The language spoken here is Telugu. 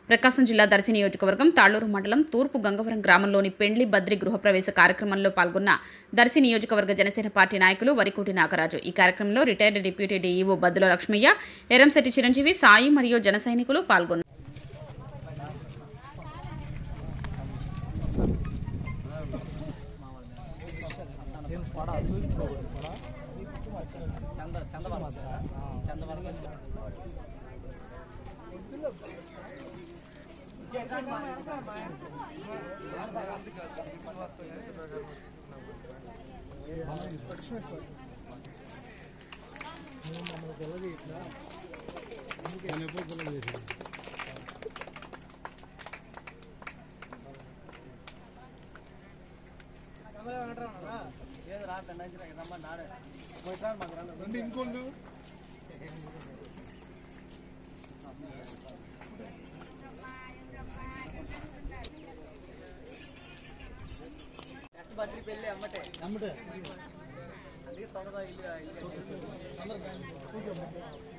ప్రకాశం జిల్లా దర్శి నియోజకవర్గం తాళ్లూరు మండలం తూర్పు గంగవరం గ్రామంలోని పెండ్లి బద్రి గృహప్రవేశ కార్యక్రమంలో పాల్గొన్న దర్శి నియోజకవర్గ జనసేన పార్టీ నాయకులు వరికోటి నాగరాజు ఈ కార్యక్రమంలో retired deputy DEO Baddula Lakshmaiah Eramsetti Chiranjeevi Sai మరియు జన సైనికులు పాల్గొన్నారు బద్రి పెళ్ళి అమ్మటే అందుకే తొందరగా ఇల్లు ఇల్లు